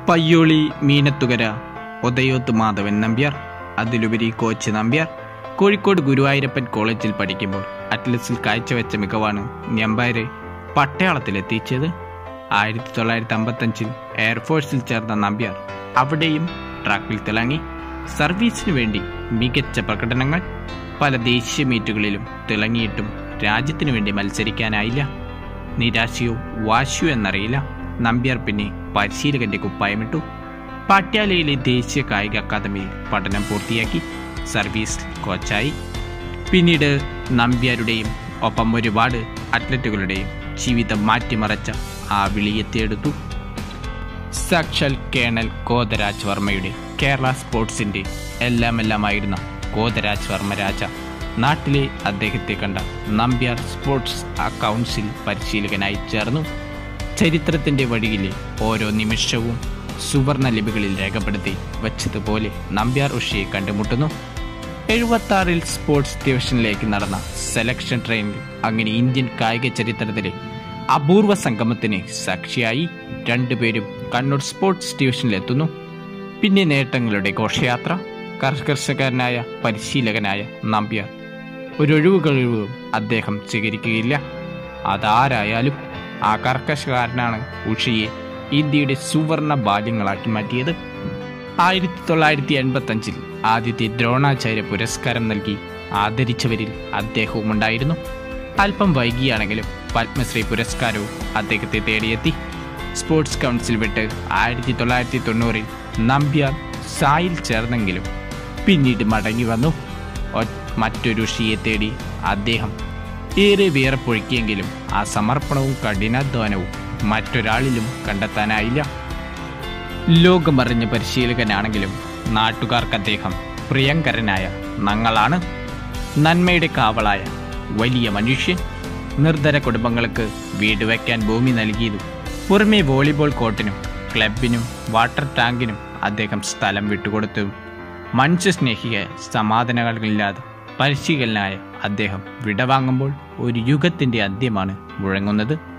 പയ്യോളി മീനത്തുകര ഉദയോത്ത് മാധവൻ നമ്പ്യാർ അതിലുപരി കോച്ച് നമ്പ്യാർ കോഴിക്കോട് ഗുരുവായൂരപ്പൻ കോളേജിൽ പഠിക്കുമ്പോൾ അറ്റ്ലസിൽ കാഴ്ചവെച്ച മികവാണ് ഞമ്പാരെ പട്ടയാളത്തിലെത്തിച്ചത് ആയിരത്തി തൊള്ളായിരത്തി അമ്പത്തഞ്ചിൽ എയർഫോഴ്സിൽ ചേർന്ന നമ്പ്യാർ അവിടെയും ട്രാക്കിൽ തിളങ്ങി സർവീസിനു വേണ്ടി മികച്ച പ്രകടനങ്ങൾ പല ദേശീയ മീറ്റുകളിലും തിളങ്ങിയിട്ടും രാജ്യത്തിനു വേണ്ടി മത്സരിക്കാനായില്ല നിരാശയോ വാശിയോ എന്നറിയില്ല നമ്പ്യാർ പിന്നെ പരിശീലകന്റെ കുപ്പായമിട്ടു പാട്യാലയിലെ ദേശീയ കായിക അക്കാദമിയിൽ പഠനം പൂർത്തിയാക്കി സർവീസ് കോച്ചായി പിന്നീട് നമ്പ്യാരുടെയും ഒപ്പം ഒരുപാട് അത്ലറ്റുകളുടെയും ജീവിതം മാറ്റിമറച്ച ആ വിളിയെത്തിയെടുത്തു സാക്ഷാൽ കേണൽ കോതരാജ് വർമ്മയുടെ കേരള സ്പോർട്സിന്റെ എല്ലാം എല്ലാമായിരുന്ന കോതരാജ് വർമ്മ രാജ നാട്ടിലെ അദ്ദേഹത്തെ കണ്ട നമ്പ്യാർ സ്പോർട്സ് കൗൺസിൽ പരിശീലകനായി ചേർന്നു ചരിത്രത്തിന്റെ വഴിയിലെ ഓരോ നിമിഷവും സുവർണ ലിപികളിൽ രേഖപ്പെടുത്തി വച്ചതുപോലെ നമ്പ്യാർ ഉഷയെ കണ്ടുമുട്ടുന്നു എഴുപത്തി ആറിൽ സ്പോർട്സ് ഡിവിഷനിലേക്ക് നടന്ന സെലക്ഷൻ ട്രെയിനിൽ അങ്ങനെ ഇന്ത്യൻ കായിക ചരിത്രത്തിലെ അപൂർവ സംഗമത്തിന് സാക്ഷിയായി രണ്ടുപേരും കണ്ണൂർ സ്പോർട്സ് ഡിവിഷനിലെത്തുന്നു പിന്നെ നേട്ടങ്ങളുടെ ഘോഷയാത്ര കർക്കർഷകനായ പരിശീലകനായ നമ്പ്യാർ ഒരൊഴിവ് കഴിവും അദ്ദേഹം സ്വീകരിക്കുകയില്ല അതാരായാലും ആ കർക്കശക്കാരനാണ് ഉഷയെ ഇന്ത്യയുടെ സുവർണ ബാല്യങ്ങളാക്കി മാറ്റിയത് ആയിരത്തി തൊള്ളായിരത്തി എൺപത്തി അഞ്ചിൽ ആദ്യത്തെ ദ്രോണാചാര്യ പുരസ്കാരം നൽകി ആദരിച്ചവരിൽ അദ്ദേഹവും ഉണ്ടായിരുന്നു അല്പം വൈകിയാണെങ്കിലും പത്മശ്രീ പുരസ്കാരവും അദ്ദേഹത്തെ തേടിയെത്തി സ്പോർട്സ് കൗൺസിൽ വിട്ട് ആയിരത്തി തൊള്ളായിരത്തി തൊണ്ണൂറിൽ നമ്പ്യാർ സായിൽ ചേർന്നെങ്കിലും പിന്നീട് മടങ്ങി വന്നു ഒ- മറ്റൊരു ഷിയെ തേടി അദ്ദേഹം ഏറെ വിയർപ്പൊഴുക്കിയെങ്കിലും ആ സമർപ്പണവും കഠിനാധ്വാനവും മറ്റൊരാളിലും കണ്ടെത്താനായില്ല ലോകമറിഞ്ഞ പരിശീലകനാണെങ്കിലും നാട്ടുകാർക്ക് അദ്ദേഹം പ്രിയങ്കരനായ നങ്ങളാണ് നന്മയുടെ കാവളായ വലിയ മനുഷ്യൻ നിർധര കുടുംബങ്ങൾക്ക് വീട് വയ്ക്കാൻ ഭൂമി നൽകിയതും പുറമെ വോളിബോൾ കോർട്ടിനും ക്ലബിനും വാട്ടർ ടാങ്കിനും അദ്ദേഹം സ്ഥലം വിട്ടുകൊടുത്തും മനുഷ്യസ്നേഹിക സമാധാനങ്ങളില്ലാതെ പരിശീലനായ അദ്ദേഹം വിടവാങ്ങുമ്പോൾ ഒരു യുഗത്തിന്റെ അന്ത്യമാണ് മുഴങ്ങുന്നത്